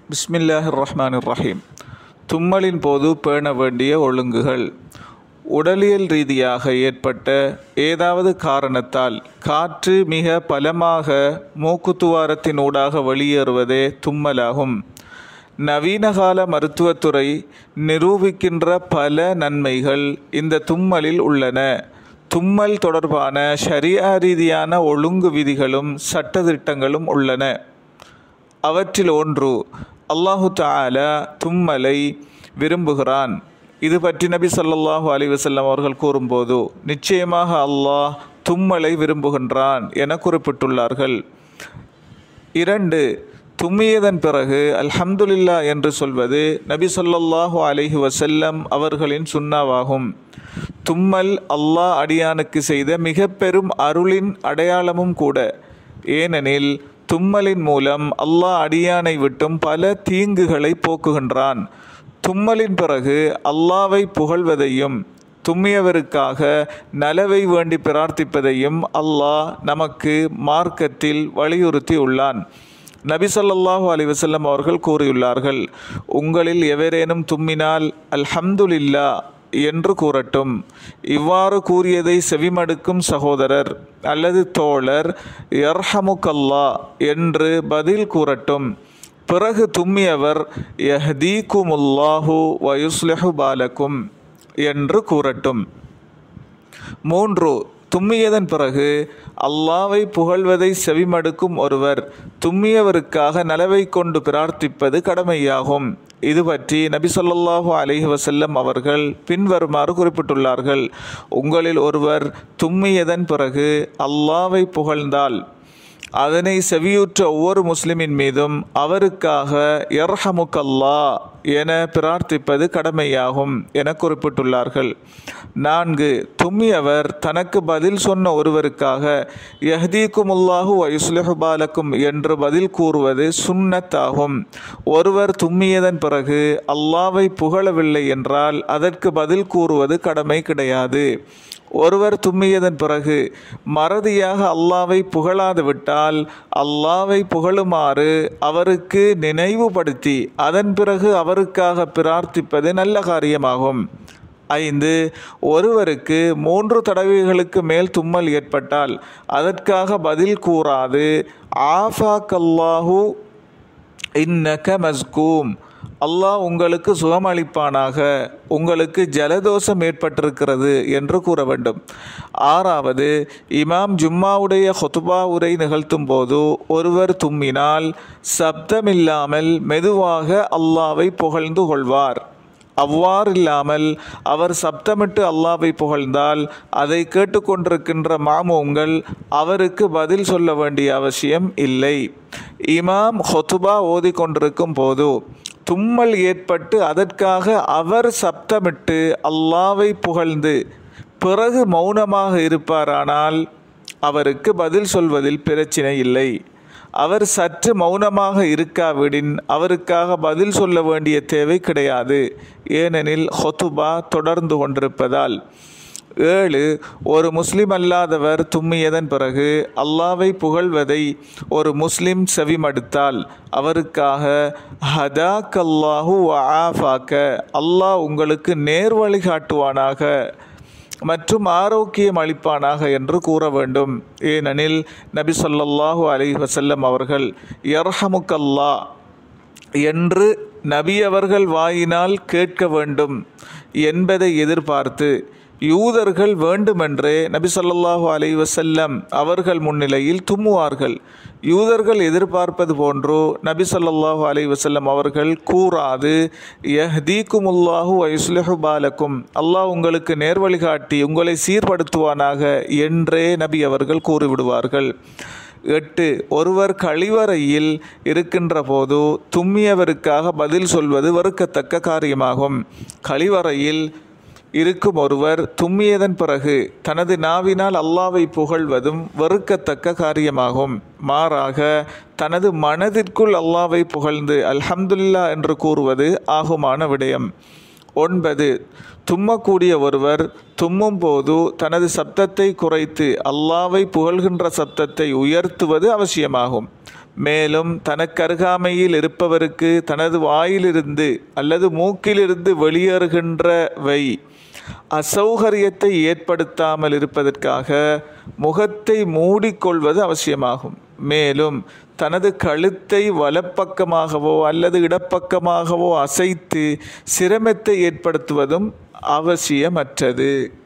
பிஸ்மில்லாஹிர் ரஹ்மான் ரஹீம் தும்மலின் போது பேண வேண்டிய ஒழுங்குகள் உடலியல் ரீதியாக ஏற்பட்ட ஏதாவது காரணத்தால் காற்று மிக பலமாக மூக்குத்துவாரத்தின் ஊடாக வெளியேறுவதே தும்மலாகும் நவீனகால மருத்துவத்துறை நிரூபிக்கின்ற பல நன்மைகள் இந்த தும்மலில் உள்ளன தும்மல் தொடர்பான ஷரியா ரீதியான ஒழுங்கு விதிகளும் சட்டதிட்டங்களும் உள்ளன அவற்றில் ஒன்று அல்லாஹு தாலா தும்மலை விரும்புகிறான் இது பற்றி நபி ஸல்லல்லாஹு அலைஹி வஸல்லம் அவர்கள் கூறும்போது நிச்சயமாக அல்லாஹ் தும்மலை விரும்புகின்றான் என குறிப்பிட்டுள்ளார்கள் இரண்டு தும்மியதன் பிறகு அல்ஹம்துலில்லா என்று சொல்வது நபி ஸல்லல்லாஹு அலைஹி வஸல்லம் அவர்களின் சுன்னாவாகும் தும்மல் அல்லாஹ் அடியானுக்கு செய்த மிக பெரும் அருளின் அடையாளமும் கூட ஏனெனில் தும்மலின் மூலம் அல்லாஹ் அடியானை விட்டும் பல தீங்குகளை போக்குகின்றான் தும்மலின் பிறகு அல்லாவை புகழ்வதையும் தும்மியவருக்காக நலவை வேண்டி பிரார்த்திப்பதையும் அல்லாஹ் நமக்கு மார்க்கத்தில் வலியுறுத்தி உள்ளான் நபி ஸல்லல்லாஹு அலைஹி வஸல்லம் அவர்கள் கூறியுள்ளார்கள் உங்களில் எவரேனும் தும்மினால் அல்ஹம்துலில்லா என்று கூறட்டும் இவ்வாறு கூறியதை செவிமடுக்கும் சகோதரர் அல்லது தோழர் யர்ஹமுக்கல்லா என்று பதில் கூறட்டும் பிறகு தும்மியவர் யஹ்தீக்குமுல்லாஹு வயுஸ்லிஹு பாலக்கும் என்று கூறட்டும் மூன்று தும்மியதன் பிறகு அல்லாவை புகழ்வதை செவிமடுக்கும் ஒருவர் தும்மியவருக்காக நலவை கொண்டு பிரார்த்திப்பது கடமையாகும் இது பற்றி நபி ஸல்லல்லாஹு அலைஹி வஸல்லம் அவர்கள் பின்வருமாறு குறிப்பிட்டுள்ளார்கள் உங்களில் ஒருவர் தும்மியதன் பிறகு அல்லாவை புகழ்ந்தால் அதனை செவியுற்ற ஒவ்வொரு முஸ்லிமின் மீதும் அவருக்காக எர்ஹமுக்கல்லா என பிரார்த்திப்பது கடமையாகும் என குறிப்பிட்டுள்ளார்கள் நான்கு தும்மியவர் தனக்கு பதில் சொன்ன ஒருவருக்காக யஹ்தீக்குமுல்லாஹு வயுஸ்லிஹு பாலக்கும் என்று பதில் கூறுவது சுன்னத்தாகும் ஒருவர் தும்மியதன் பிறகு அல்லாவை புகழவில்லை என்றால் அதற்கு பதில் கூறுவது கடமை கிடையாது ஒருவர் தும்மியதன் பிறகு மறதியாக அல்லாவை புகழாது விட்டால் அல்லாவை புகழுமாறு அவருக்கு நினைவுபடுத்தி அதன் பிறகு அவருக்காக பிரார்த்திப்பது நல்ல காரியமாகும் ஐந்து ஒருவருக்கு மூன்று தடவைகளுக்கு மேல் தும்மல் ஏற்பட்டால் அதற்காக பதில் கூறாது ஆஃபாக்கல்லாஹு இன்னக மஸ்கூம் அல்லாஹ் உங்களுக்கு சுகமளிப்பானாக உங்களுக்கு ஜலதோஷம் ஏற்பட்டிருக்கிறது என்று கூற வேண்டும் ஆறாவது இமாம் ஜும்மாவுடைய ஹொத்துபா உரை நிகழ்த்தும் போது ஒருவர் தும்மினால் சப்தமில்லாமல் மெதுவாக அல்லாவை புகழ்ந்து கொள்வார் அவ்வாறில்லாமல் அவர் சப்தமிட்டு அல்லாவை புகழ்ந்தால் அதை கேட்டுக்கொண்டிருக்கின்ற மாமூங்கள் அவருக்கு பதில் சொல்ல வேண்டிய அவசியம் இல்லை இமாம் ஹொத்துபா ஓதி கொண்டிருக்கும் போது தும்மல் ஏற்பட்டு அதற்காக அவர் சப்தமிட்டு அல்லாவை புகழ்ந்து பிறகு மௌனமாக இருப்பாரானால் அவருக்கு பதில் சொல்வதில் பிரச்சினை இல்லை அவர் சற்று மௌனமாக இருக்காவிடின் அவருக்காக பதில் சொல்ல வேண்டிய தேவை கிடையாது ஏனெனில் ஹொத்துபா தொடர்ந்து கொண்டிருப்பதால் ஏழு ஒரு முஸ்லிம் அல்லாதவர் தும்மியதன் பிறகு அல்லாவை புகழ்வதை ஒரு முஸ்லிம் செவிமடுத்தால் அவருக்காக ஹதாக் அல்லாஹு ஆஃபாக்க அல்லாஹ் உங்களுக்கு நேர்வழி காட்டுவானாக மற்றும் ஆரோக்கியம் அளிப்பானாக என்று கூற வேண்டும் ஏனெனில் நபி சொல்லல்லாஹு அலைஹி வசல்லம் அவர்கள் யர்ஹமுக்கல்லா என்று நபி அவர்கள் வாயினால் கேட்க வேண்டும் என்பதை எதிர்பார்த்து யூதர்கள் வேண்டுமென்றே நபி சொல்லல்லாஹு அலை வசல்லம் அவர்கள் முன்னிலையில் தும்முவார்கள் யூதர்கள் எதிர்பார்ப்பது போன்றோ நபி சொல்லல்லாஹு அலை வசல்லம் அவர்கள் கூறாது யஹ்தீக்குமுல்லாஹு வயுஸ்லிஹு பாலக்கும் அல்லாஹ் உங்களுக்கு நேர்வழி காட்டி உங்களை சீர்படுத்துவானாக என்றே நபி அவர்கள் கூறிவிடுவார்கள் எட்டு ஒருவர் கழிவறையில் இருக்கின்ற போது தும்மியவருக்காக பதில் சொல்வது வெறுக்கத்தக்க காரியமாகும் கழிவறையில் இருக்கும் ஒருவர் தும்மியதன் பிறகு தனது நாவினால் அல்லாவை புகழ்வதும் வெறுக்கத்தக்க காரியமாகும் மாறாக தனது மனதிற்குள் அல்லாவை புகழ்ந்து அல்ஹம்துல்லா என்று கூறுவது ஆகுமான விடயம் ஒன்பது தும்மக்கூடிய ஒருவர் தும்மும் போது தனது சப்தத்தை குறைத்து அல்லாவை புகழ்கின்ற சப்தத்தை உயர்த்துவது அவசியமாகும் மேலும் தனக்கு அருகாமையில் இருப்பவருக்கு தனது வாயிலிருந்து அல்லது மூக்கிலிருந்து வெளியேறுகின்றவை அசௌகரியத்தை ஏற்படுத்தாமல் இருப்பதற்காக முகத்தை மூடிக்கொள்வது அவசியமாகும் மேலும் தனது கழுத்தை வலப்பக்கமாகவோ அல்லது இடப்பக்கமாகவோ அசைத்து சிரமத்தை ஏற்படுத்துவதும் அவசியமற்றது